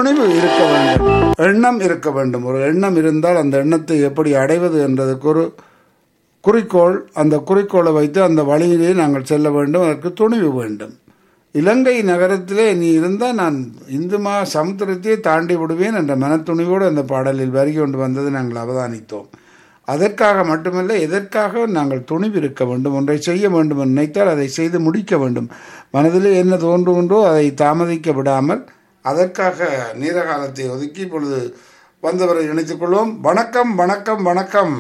துணிவு இருக்க வேண்டும் எண்ணம் இருக்க வேண்டும் ஒரு எண்ணம் இருந்தால் அந்த எண்ணத்தை எப்படி அடைவது என்றதுக்கு ஒரு குறிக்கோள் அந்த குறிக்கோளை வைத்து அந்த வழியிலே நாங்கள் செல்ல வேண்டும் அதற்கு துணிவு வேண்டும் இலங்கை நகரத்திலே நீ இருந்தால் நான் இந்து மா சமுத்திரத்தையே தாண்டி விடுவேன் என்ற மனத்துணிவோடு அந்த பாடலில் வரி கொண்டு வந்தது நாங்கள் அவதானித்தோம் அதற்காக மட்டுமல்ல எதற்காக நாங்கள் துணிவு இருக்க வேண்டும் ஒன்றை செய்ய வேண்டும் என்று நினைத்தால் அதை செய்து முடிக்க வேண்டும் மனதிலே என்ன தோன்றுகின்றோ அதை தாமதிக்க விடாமல் அதற்காக நீர காலத்தை ஒதுக்கி இப்பொழுது வந்தவரை இணைத்துக் கொள்வோம் வணக்கம் வணக்கம் வணக்கம்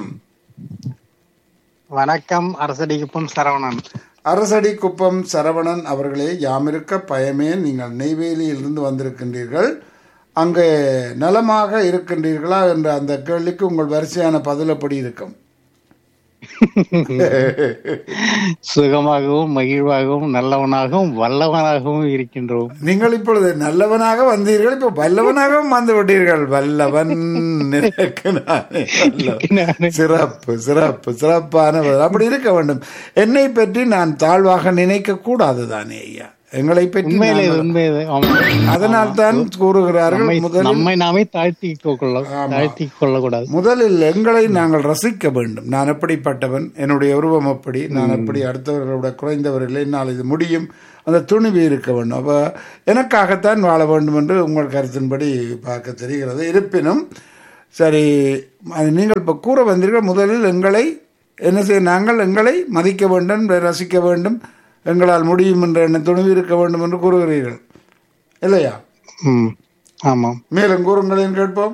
வணக்கம் அரசடிக்குப்பம் சரவணன் அரசடி குப்பம் சரவணன் அவர்களே யாமிருக்க பயமே நீங்கள் நெய்வேலியிலிருந்து வந்திருக்கின்றீர்கள் அங்கே நலமாக இருக்கின்றீர்களா என்ற அந்த கேள்விக்கு உங்கள் வரிசையான பதில் எப்படி இருக்கும் சுகமாகவும் மகிழ்வாகவும் நல்லவனாகவும் வல்லவனாகவும் இருக்கின்றோம் நீங்கள் இப்பொழுது நல்லவனாக வந்தீர்கள் இப்போ வல்லவனாகவும் வந்து விட்டீர்கள் வல்லவன் நினைக்கு நானே வல்லவன். சிறப்பு சிறப்பு சிறப்பான பதில். அப்படி இருக்க வேண்டும் என்னை பற்றி நான் தாழ்வாக நினைக்க கூடாது தானே ஐயா எங்களை பற்றி உண்மையிலே இது நாங்கள்- உண்மையே ஆமா. அதனால் தான் கூறுகிறார்கள் நம்மை முதலில் நம்மை நாமே தாழ்த்தி கொள்ள தாழ்த்தி கொள்ளக்கூடாது முதலில் எங்களை நாங்கள் ரசிக்க வேண்டும் நான் எப்படிப்பட்டவன் என்னுடைய உருவம் அப்படி நான் அப்படி அடுத்தவர்களோட குறைந்தவர் இல்லை என்னால் இது முடியும் அந்த துணிவு இருக்க வேண்டும் அப்போ எனக்காகத்தான் வாழ வேண்டும் என்று உங்கள் கருத்தின்படி பார்க்க தெரிகிறது இருப்பினும் சரி அது நீங்கள் இப்போ கூற வந்தீர்கள் முதலில் எங்களை என்ன செய்ய நாங்கள் எங்களை மதிக்க வேண்டும் ரசிக்க வேண்டும் எங்களால் முடியும் என்ற எண்ண துணிவு இருக்க வேண்டும் என்று கூறுகிறீர்கள் இல்லையா ம் ஆமாம் மேலும் கூறுங்களேன் கேட்போம்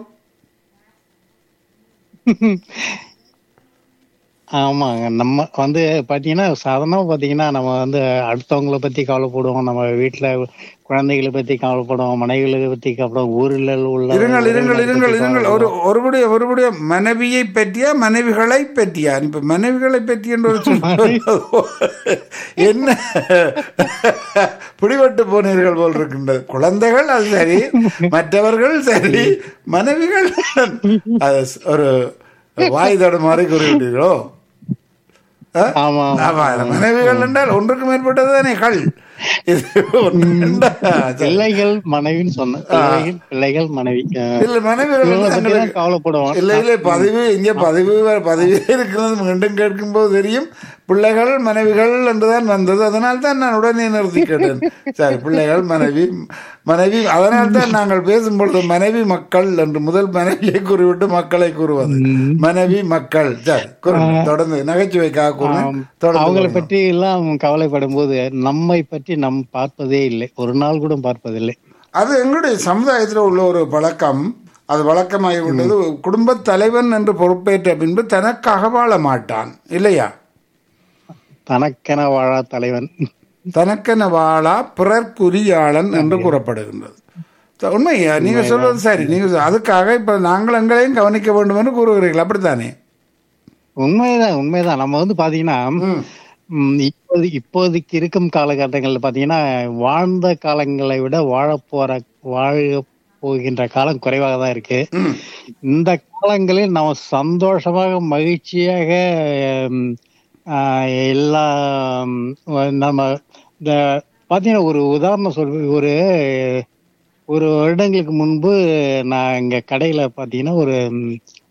ஆமாங்க நம்ம வந்து பாத்தீங்கன்னா சாதாரணமா பாத்தீங்கன்னா நம்ம வந்து அடுத்தவங்களை பத்தி கவலைப்படுவோம் நம்ம வீட்டுல குழந்தைகளை பத்தி கவலைப்படுவோம் மனைவிகளை பத்தி கவலைப்படுவோம் ஊரில் உள்ள இருங்கள் இருங்கள் உறவினர்களை இருங்கள் பத்தி இருங்கள் ஒரு ஒருபுடைய ஒருபுடைய மனைவியை பற்றியா மனைவிகளை பற்றியா இப்ப மனைவிகளை பற்றி என்று ஒரு சொல் என்ன பிடிபட்டு போனீர்கள் போல் இருக்கின்றது குழந்தைகள் அது சரி மற்றவர்கள் சரி மனைவிகள் அது ஒரு வாய் தடுமாறி கூறிவிட்டீர்களோ ஆ? ஆமா ஆமா மனைவிகள் என்றால் ஒன்றுக்கு மேற்பட்டது தானே கள் இது ஒன்று ரெண்டா? சரி. பிள்ளைகள் மனைவின்னு சொன்னேன் பிள்ளைகள் பிள்ளைகள் மனைவி அஹ் இல்ல மனைவிகள் இவங்களை வந்து பத்தி எங்களுக்கு- தான் கவலைப்படுவோம் இல்ல இல்ல பதிவு இங்க பதிவு வேற- பதிவே இருக்கிறது மீண்டும் கேட்கும்போது தெரியும் பிள்ளைகள் மனைவிகள் என்றுதான் வந்தது அதனால் தான் நான் உடனே நிறுத்தி கேட்டேன் சரி பிள்ளைகள் மனைவி மனைவி அதனால் தான் நாங்கள் பேசும்பொழுது மனைவி மக்கள் என்று முதல் மனைவியை கூறிவிட்டு மக்களை கூறுவது மனைவி மக்கள் சரி கூறுங்க. தொடர்ந்து நகைச்சுவைக்காக கூறுங்க தொடர்ந்து அவங்களை கூறுங்க. பற்றி எல்லாம் கவலைப்படும் போது நம்மை பற்றி நம் பார்ப்பதே இல்லை ஒரு நாள் கூட பார்ப்பதில்லை அது எங்களுடைய சமுதாயத்தில் உள்ள ஒரு பழக்கம் அது வழக்கமாகி விட்டது குடும்பத் தலைவன் என்று பொறுப்பேற்ற பின்பு தனக்காக வாழ மாட்டான் இல்லையா தனக்கென வாழா தலைவன் தனக்கென வாழா பிறர்க்குரியாளன் என்று கூறப்படுகின்றது த- உண்மையா நீங்க சொல்றது சரி நீங்க சொ- அதுக்காக இப்ப நாங்கள் எங்களையும் கவனிக்க வேண்டும் என்று கூறுகிறீர்கள் அப்படித்தானே உண்மைதான் உண்மைதான் நம்ம வந்து பாத்தீங்கன்னா ம். ம், இப்போது இப்போதைக்கு இருக்கும் காலகட்டங்கள்ல பாத்தீங்கன்னா வாழ்ந்த காலங்களை விட வாழ போற வாழ போகின்ற காலம் குறைவாக தான் இருக்கு ம். இந்த காலங்களில் நம்ம சந்தோஷமாக மகிழ்ச்சியாக ம், ஆஹ், எல்லாம் நம்ம இந்த பாத்தீங்கன்னா ஒரு உதாரணம் சொல்ற ஒரு ஒரு வருடங்களுக்கு முன்பு நான் இங்க கடையில பாத்தீங்கன்னா ஒரு ம்,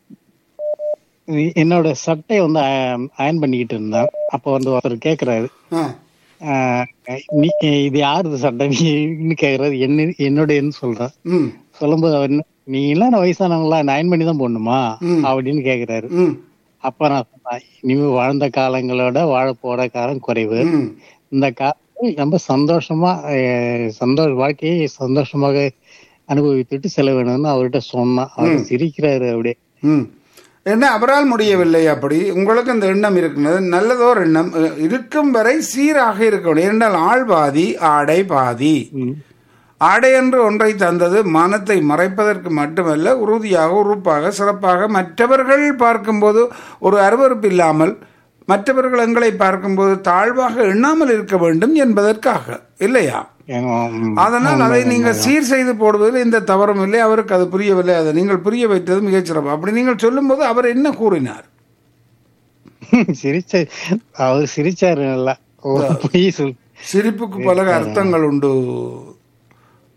என்னோட சட்டையை வந்து அயன் பண்ணிக்கிட்டு இருந்தேன் அப்போ வந்து ஒருத்தர் கேக்குறாரு ஆ. ஆஹ், நீ இது யாருது சட்டை நீன்னு கேக்குறாரு என்ன என்னுடையன்னு சொல்றேன் ம். சொல்லும்போது அவர் என்ன, நீ எல்லாம் வயசானவங்களா நயன் பண்ணி தான் போடணுமா ம். அப்படின்னு கேக்குறாரு ம். அப்ப நான் சொன்னேன், இனிமே வாழ்ந்த காலங்களோட வாழ போற காலம் குறைவு ம். இந்த காலத்தில் ரொம்ப சந்தோஷமா அஹ், சந்தோஷ வாழ்க்கையை சந்தோஷமாக அனுபவித்துட்டு செலவிடணும்னு அவர்கிட்ட சொன்னேன் அவர் சிரிக்கிறாரு அப்படியே ம். என்ன அவரால் முடியவில்லை அப்படி உங்களுக்கு அந்த எண்ணம் இருக்கின்றது நல்லதோர் எண்ணம் அஹ், இருக்கும் வரை சீராக இருக்க வேண்டும் ஏனென்றால் ஆள் பாதி ஆடை பாதி ம். ஆடை என்று ஒன்றை தந்தது மானத்தை மறைப்பதற்கு மட்டுமல்ல உறுதியாக உறுப்பாக சிறப்பாக மற்றவர்கள் பார்க்கும்போது ஒரு அருவருப்பு இல்லாமல் மற்றவர்கள் எங்களை பார்க்கும்போது தாழ்வாக எண்ணாமல் இருக்க வேண்டும் என்பதற்காக இல்லையா ம். அதனால் அதை நீங்கள் சீர் செய்து போடுவதில் எந்த தவறும் இல்லை அவருக்கு அது புரியவில்லை அதை நீங்கள் புரிய வைத்தது மிகச்சிறப்பு அப்படி நீங்கள் சொல்லும்போது அவர் என்ன கூறினார் சிரிச்ச அவர் சிரிச்சாரு நல்லா ஓ, பொய் சொல் சிரிப்புக்கு பல அர்த்தங்கள் உண்டு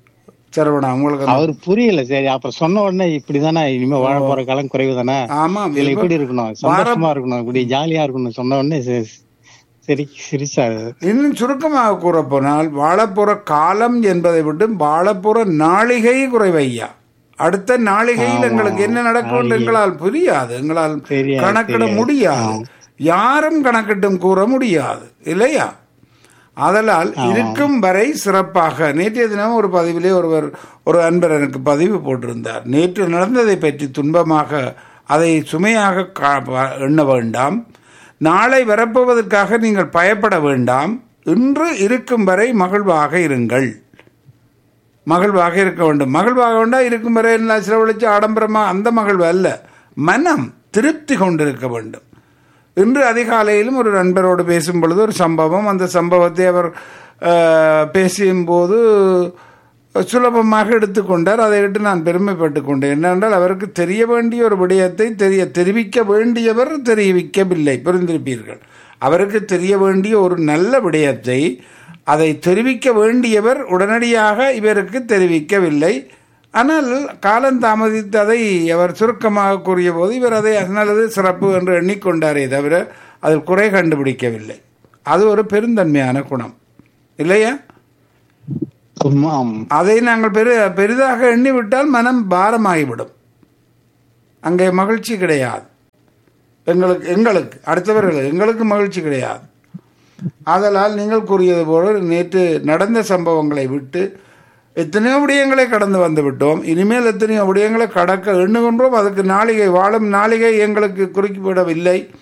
சரவணா உங்களுக்கு அந்த- அவர் புரியல சரி அப்புறம் சொன்ன உடனே இப்படிதானே இனிமே வாழ போற காலம் குறைவு தானே ஆமாம் இதுல இப்ப இப்படி இருக்கணும் சந்தோஷமா இருக்கணும் இப்படி ஜாலியா இருக்கணும் சொன்ன உடனே சரி சரி சிரிச்சாரு இன்னும் சுருக்கமாக கூறப்போனால் வாழப்போற காலம் என்பதை விட்டு வாழப்போற நாளிகை குறைவையா அடுத்த நாளிகையில் எங்களுக்கு என்ன நடக்கும் என்று எங்களால் புரியாது எங்களால் தெரியாது, கணக்கிட தெரியாது. முடியாது யாரும் கணக்கிட்டும் கூற முடியாது இல்லையா ஆதலால் இருக்கும் வரை சிறப்பாக நேற்றைய தினம் ஒரு பதிவிலே ஒருவர் ஒரு அன்பர் எனக்கு பதிவு போட்டிருந்தார் நேற்று நடந்ததை பற்றி துன்பமாக அதை சுமையாக கா- ப- எண்ண வேண்டாம் நாளை வரப்போவதற்காக நீங்கள் பயப்பட வேண்டாம் இன்று இருக்கும் வரை மகிழ்வாக இருங்கள் மகிழ்வாக இருக்க வேண்டும் மகிழ்வாக வேண்டாம் இருக்கும் வரை எல்லாம் செலவழித்து ஆடம்பரமா அந்த மகிழ்வு அல்ல மனம் திருப்தி கொண்டிருக்க வேண்டும் இன்று அதிகாலையிலும் ஒரு நண்பரோடு பேசும் பொழுது ஒரு சம்பவம் அந்த சம்பவத்தை அவர் அஹ், பேசும்போது சுலபமாக எடுத்துக்கொண்டார் அதை விட்டு நான் பெருமைப்பட்டு கொண்டேன் என்னென்றால் அவருக்கு தெரிய வேண்டிய ஒரு விடயத்தை தெரிய தெரிவிக்க வேண்டியவர் தெரிவிக்கவில்லை புரிந்திருப்பீர்கள் அவருக்கு தெரிய வேண்டிய ஒரு நல்ல விடயத்தை அதை தெரிவிக்க வேண்டியவர் உடனடியாக இவருக்கு தெரிவிக்கவில்லை ஆனால் காலம் தாமதித்ததை அவர் சுருக்கமாக கூறிய போது இவர் அதை நல்லது சிறப்பு என்று எண்ணிக்கொண்டாரே தவிர அதில் குறை கண்டுபிடிக்கவில்லை அது ஒரு பெருந்தன்மையான குணம் இல்லையா ஆம். அதை நாங்கள் பெரு பெரிதாக எண்ணிவிட்டால் மனம் பாரமாகிவிடும் அங்கே மகிழ்ச்சி கிடையாது எங்களுக்கு எங்களுக்கு அடுத்தவர்களுக்கு எங்களுக்கு மகிழ்ச்சி கிடையாது ஆதலால் நீங்கள் கூறியது போல நேற்று நடந்த சம்பவங்களை விட்டு எத்தனையோ விடயங்களை கடந்து வந்து விட்டோம் இனிமேல் எத்தனையோ விடயங்களை கடக்க எண்ணுகின்றோம் அதுக்கு நாளிகை வாழும் நாளிகை எங்களுக்கு குறிப்பிடவில்லை